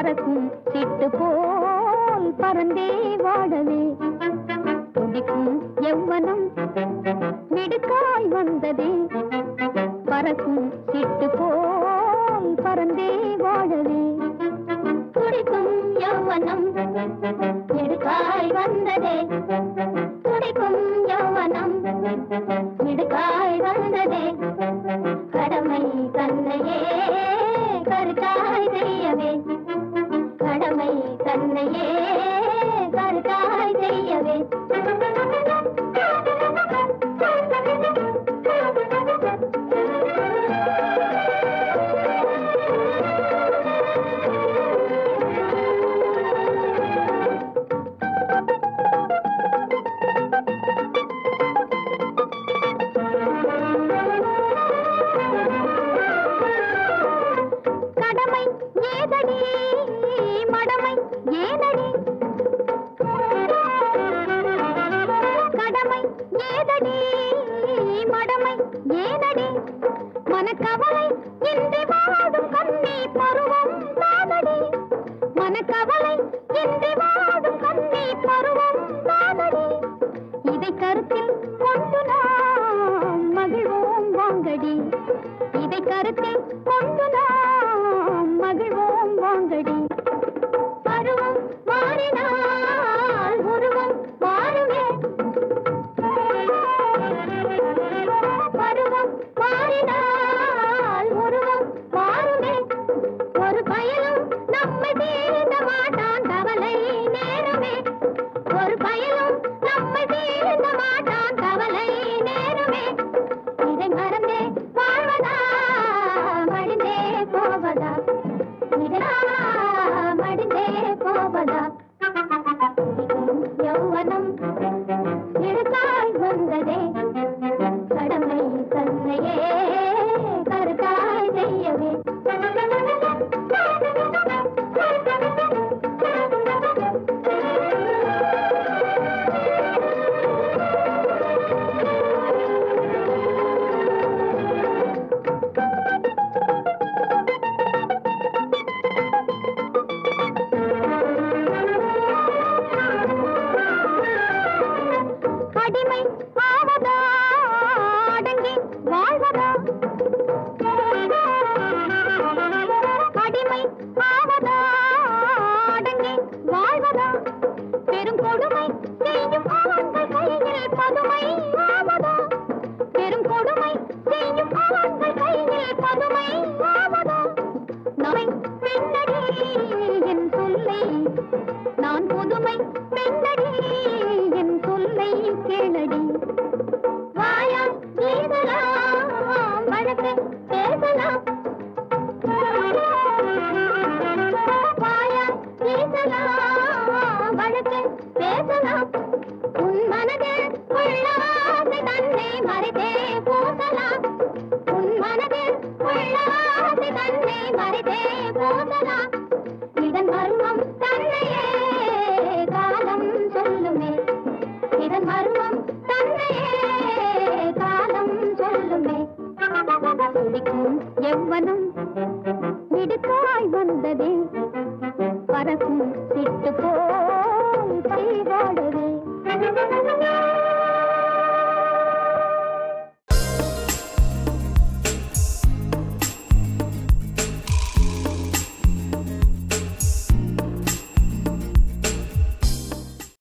பறக்கும் சிட்டு போல் பறந்தே வாழவே துடிக்கும் எவ்வனம் மிடுக்காய் வந்ததே பறக்கும் சிட்டு போல் பறந்தே வாழவே துடிக்கும் யௌவனம் மிடுக்காய் வந்ததே துடிக்கும் யௌவனம் மிடுக்காய் வந்ததே கடமை தன்னையே கருத்தாய் செய்யவே கடமை தன்னையே கருத்தாய் செய்யவே கடமை ஏதடி மடமை ஏதடி கடமை ஏதடி மடமை ஏதடி மனக்கவலை இன்றி வாடும் கண்ணி பருவம் தானடி மனக்கவலை இன்றி வாடும் கண்ணி பருவம் தானடி இதை கருத்தில் கொண்டு நாம் மகிழ்வோம் வாங்கடி இதை கருத்தில் கொண்டு